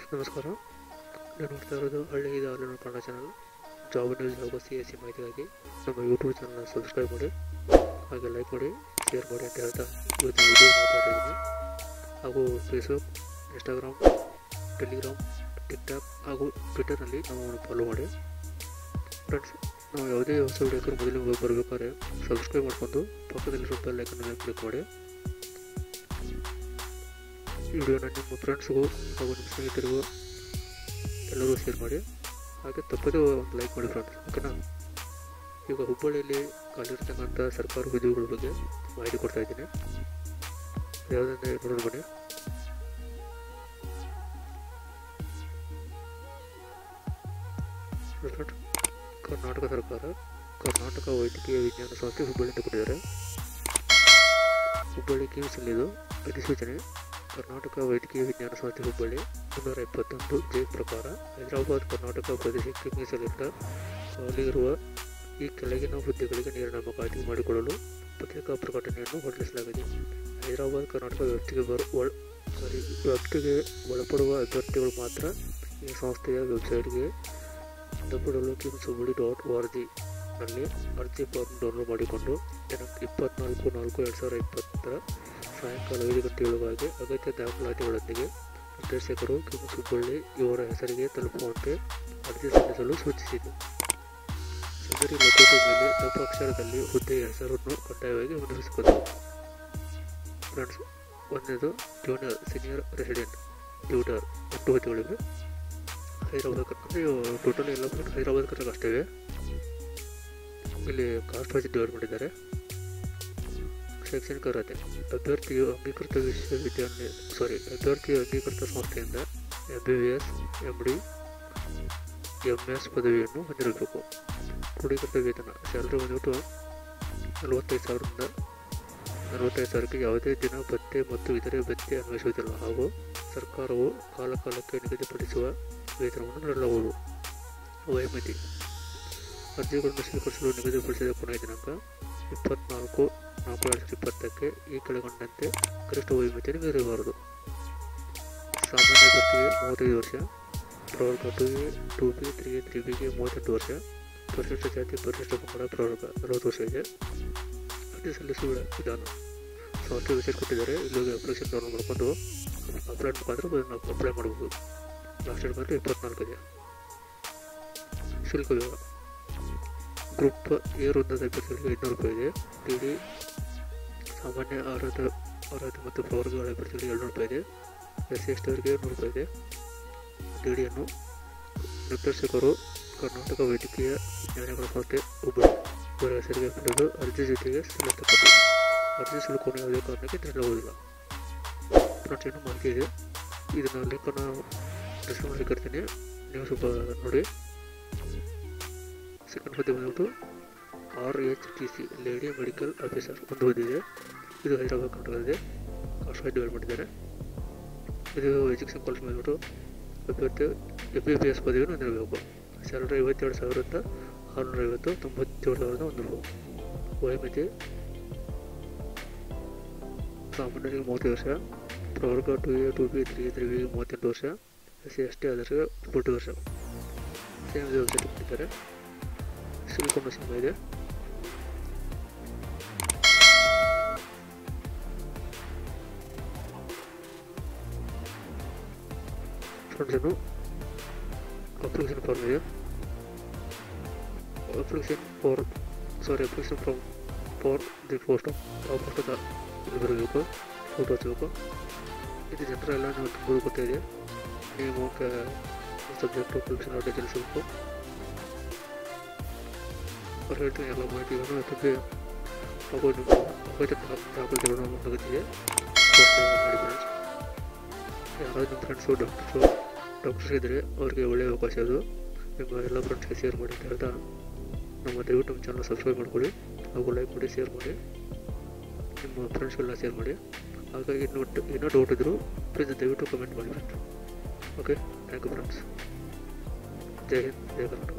ನಮಸ್ಕಾರ ನಾನು ನೋಡ್ತಾ ಇರೋದು ಹಳ್ಳಿ ಇದು ಹಾಲು ಕನ್ನಡ ಚಾನಲ್ ಜಾಬ್ ನ್ಯೂಸ್ ಹಾಗೂ ಸಿ ಎಸ್ ಸಿ ಮಾಹಿತಿಗಾಗಿ ನಮ್ಮ ಯೂಟ್ಯೂಬ್ ಚಾನಲ್ನ ಸಬ್ಸ್ಕ್ರೈಬ್ ಮಾಡಿ ಹಾಗೆ ಲೈಕ್ ಮಾಡಿ ಶೇರ್ ಮಾಡಿ ಅಂತ ಹೇಳ್ತಾ ಇವತ್ತು ವಿಡಿಯೋ ಮಾತಾಡಿದ್ದೀನಿ ಹಾಗೂ ಫೇಸ್ಬುಕ್ ಇನ್ಸ್ಟಾಗ್ರಾಮ್ ಟೆಲಿಗ್ರಾಮ್ ಟಿಕ್ಟಾಕ್ ಹಾಗೂ ಟ್ವಿಟರ್ನಲ್ಲಿ ನಮ್ಮನ್ನು ಫಾಲೋ ಮಾಡಿ ಫ್ರೆಂಡ್ಸ್ ನಾವು ಯಾವುದೇ ಹೊಸ ವಿಡಿಯೋಕ್ಕೆ ಮೊದಲು ಬರಬೇಕಾದ್ರೆ ಸಬ್ಸ್ಕ್ರೈಬ್ ಮಾಡಿಕೊಂಡು ಪಕ್ಕದಲ್ಲಿ ಸ್ವಲ್ಪ ಲೈಕನ್ನು ಮೇಲೆ ಕ್ಲಿಕ್ ಮಾಡಿ ಈ ವಿಡಿಯೋನ ನಿಮ್ಮ ಫ್ರೆಂಡ್ಸ್ಗೂ ಹಾಗೂ ನಿಮ್ಮ ಸ್ನೇಹಿತರಿಗೂ ಎಲ್ಲರಿಗೂ ಶೇರ್ ಮಾಡಿ ಹಾಗೆ ತಪ್ಪದೇ ಒಂದು ಲೈಕ್ ಮಾಡಿ ಫ್ರೆಂಡ್ಸ್ ಓಕೆನಾ ಈಗ ಹುಬ್ಬಳ್ಳಿಯಲ್ಲಿ ಖಾಲಿರ್ತಕ್ಕಂಥ ಸರ್ಕಾರಿ ಹುದ್ದೆಗಳ ಬಗ್ಗೆ ಮಾಹಿತಿ ಕೊಡ್ತಾ ಇದ್ದೀನಿ ಯಾವುದಂದ್ರೆ ನೋಡೋಣ ಬನ್ನಿ ಫ್ರೆಂಡ್ಸ್ ಕರ್ನಾಟಕ ಸರ್ಕಾರ ಕರ್ನಾಟಕ ವೈದ್ಯಕೀಯ ವಿಜ್ಞಾನ ಸಂಸ್ಥೆ ಹುಬ್ಬಳ್ಳಿಯಿಂದ ಕೊಟ್ಟಿದ್ದಾರೆ ಹುಬ್ಬಳ್ಳಿ ಕಿಮ್ಸಲ್ಲಿದು ಅಧಿಸೂಚನೆ ಕರ್ನಾಟಕ ವೈದ್ಯಕೀಯ ವಿಜ್ಞಾನ ಸಂಸ್ಥೆ ಹುಬ್ಬಳ್ಳಿ ಮುನ್ನೂರ ಇಪ್ಪತ್ತೊಂದು ಜೆ ಪ್ರಕಾರ ಹೈದರಾಬಾದ್ ಕರ್ನಾಟಕ ಪ್ರದೇಶಕ್ಕೆ ಮೀಸಲಿಟ್ಟ ಖಾಲಿ ಇರುವ ಈ ಕೆಳಗಿನ ಹುದ್ದೆಗಳಿಗೆ ನೇಮಕಾತಿ ಮಾಡಿಕೊಳ್ಳಲು ಪತ್ರಿಕಾ ಪ್ರಕಟಣೆಯನ್ನು ಹೊರಡಿಸಲಾಗಿದೆ ಹೈದರಾಬಾದ್ ಕರ್ನಾಟಕ ವ್ಯಾಪ್ತಿಗೆ ಬರ ಒಳ ಸಾರಿ ವ್ಯಾಪ್ತಿಗೆ ಒಳಪಡುವ ಅಭ್ಯರ್ಥಿಗಳು ಮಾತ್ರ ಈ ಸಂಸ್ಥೆಯ ವೆಬ್ಸೈಟ್ಗೆ W KIMS Hubballi dot O R G ನಲ್ಲಿ ಅರ್ಜಿ ಫಾರ್ಮ್ ಡೌನ್ಲೋಡ್ ಮಾಡಿಕೊಂಡು ದಿನಾಂಕ ಇಪ್ಪತ್ನಾಲ್ಕು ನಾಲ್ಕು ಎರಡು ಸಾವಿರದ ಇಪ್ಪತ್ತರ ಸಾಯಂಕಾಲ ಐದು ಗಂಟೆಯೊಳಗಾಗಿ ಅಗತ್ಯ ದಾಖಲಾತಿಗಳೊಂದಿಗೆ ನಿರ್ದೇಶಕರು ಕಿಮ್ಸ್ ಹುಬ್ಬಳ್ಳಿ ಇವರ ಹೆಸರಿಗೆ ತಲುಪುವಂತೆ ಅರ್ಜಿ ಸಲ್ಲಿಸಲು ಸೂಚಿಸಿದೆ ಸದರಿ ಲಕೋಟೆ ಮೇಲೆ ತಪ್ಪು ಅಕ್ಷರದಲ್ಲಿ ಹುದ್ದೆಯ ಹೆಸರನ್ನು ಕಡ್ಡಾಯವಾಗಿ ಮುದ್ರಿಸಬಹುದು ಫ್ರೆಂಡ್ಸ್ ಒಂದನೇದು ಜೂನಿಯರ್ ಸೀನಿಯರ್ ರೆಸಿಡೆಂಟ್ ಟ್ಯೂಟರ್ ಎಂಟು ಹುದ್ದೆಗಳಿವೆ ಹೈದರಾಬಾದ್ ಅಂದರೆ ಟೋಟಲ್ ಎಲ್ಲ ಹೈದರಾಬಾದ್ ಕರ್ನಾಟಕ ಅಷ್ಟೇ ಇವೆ ಇಲ್ಲಿ ಕಾಸ್ಟ್ ವೈಸ್ ಡಿವೈಡ್ ಮಾಡಿದ್ದಾರೆ ಶೈಕ್ಷಣಿಕ ಅರ್ಹತೆ ಅಭ್ಯರ್ಥಿಯು ಅಂಗೀಕೃತ ವಿಶ್ವವಿದ್ಯಾಲಯ ಸಾರಿ ಅಭ್ಯರ್ಥಿಯು ಅಂಗೀಕೃತ ಸಂಸ್ಥೆಯಿಂದ M B B S M D M S ಪದವಿಯನ್ನು ಹೊಂದಿರಬೇಕು ಕ್ರೋಢೀಕೃತ ವೇತನ ಸ್ಯಾಲ್ರಿ ಬಂದ್ಬಿಟ್ಟು ನಲವತ್ತೈದು ಸಾವಿರದಿಂದ ನಲವತ್ತೈದು ಸಾವಿರಕ್ಕೆ ಯಾವುದೇ ದಿನ ಭತ್ಯೆ ಮತ್ತು ಇತರೆ ಭತ್ಯೆ ಅನ್ವಯಿಸುವುದಿಲ್ಲ ಹಾಗೂ ಸರ್ಕಾರವು ಕಾಲಕಾಲಕ್ಕೆ ನಿಗದಿಪಡಿಸುವ ವೇತನವನ್ನು ನೀಡಲಾಗುವುದು ವಯೋಮಿತಿ ಅರ್ಜಿಗಳನ್ನು ಸ್ವೀಕರಿಸಲು ನಿಗದಿಪಡಿಸಿದ ಕೊನೆಯ ದಿನಾಂಕ ಇಪ್ಪತ್ನಾಲ್ಕು ನಾಲ್ಕು ಎರಡು ಸಾವಿರದ ಇಪ್ಪತ್ತಕ್ಕೆ ಈ ಕೆಳಗೊಂಡಂತೆ ಗರಿಷ್ಠ ವಯೋಮಿತಿಯನ್ನು ಮೀರಬಾರದು ಸಾಮಾನ್ಯ ಅಭ್ಯರ್ಥಿಗೆ ಮೂವತ್ತೈದು ವರ್ಷ ಪ್ರವರ್ಗ two A two B three A three ಬಿಗೆ ಮೂವತ್ತೆಂಟು ವರ್ಷ ಪರಿಶಿಷ್ಟ ಜಾತಿ ಪರಿಶಿಷ್ಟ ಪಂಗಡ ಪ್ರವರ್ಗ ನಲವತ್ತು ವರ್ಷ ಇದೆ ಅರ್ಜಿ ಸಲ್ಲಿಸುವ ವಿಧಾನ ಸಂಸ್ಥೆ ವೆಬ್ಸೈಟ್ ಕೊಟ್ಟಿದ್ದಾರೆ ಇಲ್ಲಿ ಅಪ್ಲಿಕೇಶನ್ ಡೌನ್ಲೋಡ್ ಮಾಡಿಕೊಂಡು ಅಪ್ಲೈ ಮುಖಾಂತರ ನಾವು ಅಪ್ಲೈ ಮಾಡ್ಬೋದು ಲಾಸ್ಟ್ ಡೇಟ್ ಬಂದರೆ ಇಪ್ಪತ್ನಾಲ್ಕು ಇದೆ ಶುಲ್ಕ ವಿವರ ಗ್ರೂಪ್ ಎ ವೃಂದದ ಅಭ್ಯರ್ಥಿಗಳಿಗೆ ಐದುನೂರು ರೂಪಾಯಿ ಇದೆ ಟಿ ಡಿ ಸಾಮಾನ್ಯ ಅರ್ಹತೆ ಅರ್ಹತೆ ಮತ್ತು ಪ್ರವರ್ಗಗಳ ಅಭ್ಯರ್ಥಿಗಳಿಗೆ ಏಳ್ನೂರು ರೂಪಾಯಿ ಇದೆ ಎಸ್ ಸಿ ಎಸ್ ಟಿ ಅವರಿಗೆ ನೂರು ರೂಪಾಯಿ ಇದೆ ಟಿ ಡಿಯನ್ನು ನಿರ್ದೇಶಕರು ಕರ್ನಾಟಕ ವೈದ್ಯಕೀಯ ವಿಜ್ಞಾನಗಳ ಸಂಸ್ಥೆ ಹುಬ್ಬಳ್ಳಿ ಇವರ ಹೆಸರಿಗೆ ಪಡೆದು ಅರ್ಜಿ ಜೊತೆಗೆ ಸಲ್ಲಿಸತಕ್ಕದ್ದು ಅರ್ಜಿ ಶುಲ್ಕವನ್ನು ಯಾವುದೇ ಕಾರಣಕ್ಕೆ ನೀಡಲಾಗುವುದಿಲ್ಲ ಫ್ರೆಂಡ್ಸ್ ಇನ್ನೂ ಮಾಹಿತಿ ಇದೆ ಇದನ್ನು ಲಿಂಕನ್ನು ಡಿಸ್ಕ್ರಿಪ್ಷನ್ ಹಾಕಿರ್ತೀನಿ ನೀವು ಸ್ವಲ್ಪ ನೋಡಿ ಸೆಕೆಂಡ್ ಹುದ್ದೆ ಬಂದ್ಬಿಟ್ಟು R H T C lady medical officer ಒಂದು ಹುದ್ದೆ ಇದೆ ಇದು ಹೈದರಾಬಾದ್ ಕರ್ನಾಟಕದಿದೆ ಕಾಸ್ಟ್ ವೈಸ್ ಡಿವೈಡ್ ಮಾಡಿದ್ದಾರೆ ಇದು ಎಜುಕೇಷನ್ ಕ್ವಾಲಿಟಿ ಬಂದ್ಬಿಟ್ಟು ಅಭ್ಯರ್ಥಿ ಎಂ ಬಿ ಬಿ ಎಸ್ ಪದವಿಯನ್ನು ಹೊಂದಿರಬೇಕು ಸ್ಯಾಲರಿ ಐವತ್ತೆರಡು ಸಾವಿರದಿಂದ ಆರುನೂರ ಐವತ್ತು ತೊಂಬತ್ತೇಳು ಸಾವಿರದ ಒಂದು ವಯೋಮಿತಿ ಸಾಮಾನ್ಯರಿಗೆ ಮೂವತ್ತೈದು ವರ್ಷ ಪ್ರವರ್ಗ two A two B three three B ಮೂವತ್ತೆಂಟು ವರ್ಷ ಎಸ್ ಸಿ ಎಸ್ ಟಿ ಅದರಿಗೆ ಫೋರ್ಟಿ ವರ್ಷ ಸೇಮ್ ವೆಬ್ಸೈಟ್ ಕೊಟ್ಟಿದ್ದಾರೆ ಶುಲ್ಕವನ್ನು ಸಿಂಹ ಇದೆ ಫ್ರೆಂಡ್ಸನ್ನು ಅಪ್ಲಿಕೇಶನ್ ಫಾರ್ಮ್ ಇದೆ application for sorry application form for the post ಆ ಪೋಸ್ಟ್ ಇಲ್ಲಿ ಬರಬೇಕು ಫೋಟೋ ಹಚ್ಚಬೇಕು ಇದು ಜನರ ಎಲ್ಲ ನೀವು ತುಂಬೋದು ಗೊತ್ತಿದೆ ನೀವು ಸಬ್ಜೆಕ್ಟು ಅಪ್ಲಿಕೇಶನ್ ಡೀಟೇಲ್ಸ್ ಬೇಕು ಅವ್ರು ಹೇಳ್ತೀನಿ ಎಲ್ಲ ಮಾಹಿತಿಗಳನ್ನು ಜೊತೆಗೆ ಹಾಗೂ ನಿಮ್ಮ ಅಗತ್ಯ ದಾಖಲೆಗಳನ್ನು ನಗದಿದೆ ಮಾಡಿ ಫ್ರೆಂಡ್ಸ್ ಯಾರಾದರೂ ನಿಮ್ಮ ಫ್ರೆಂಡ್ಸು ಡಾಕ್ಟರ್ಸು ಡಾಕ್ಟರ್ಸ್ ಇದ್ದರೆ ಅವ್ರಿಗೆ ಒಳ್ಳೆಯ ಅವಕಾಶ ಅದು ನಿಮ್ಮ ಎಲ್ಲ ಫ್ರೆಂಡ್ಸ್ಗೆ ಶೇರ್ ಮಾಡಿ ಅಂತ ಹೇಳ್ತಾ ನಮ್ಮ ದಯವಿಟ್ಟು ನಮ್ಮ ಚಾನಲ್ ಸಬ್ಸ್ಕ್ರೈಬ್ ಮಾಡ್ಕೊಳ್ಳಿ ಹಾಗೂ ಲೈಕ್ ಮಾಡಿ ಶೇರ್ ಮಾಡಿ ನಿಮ್ಮ ಫ್ರೆಂಡ್ಸ್ಗೆಲ್ಲ ಶೇರ್ ಮಾಡಿ ಹಾಗಾಗಿ ಇನ್ನೂ ಇನ್ನೂ ಡೌಟ್ ಇದ್ದರೂ ಪ್ಲೀಸ್ ದಯವಿಟ್ಟು ಕಮೆಂಟ್ ಮಾಡಿ friends okay thank you friends Jai Hind Jai Karnataka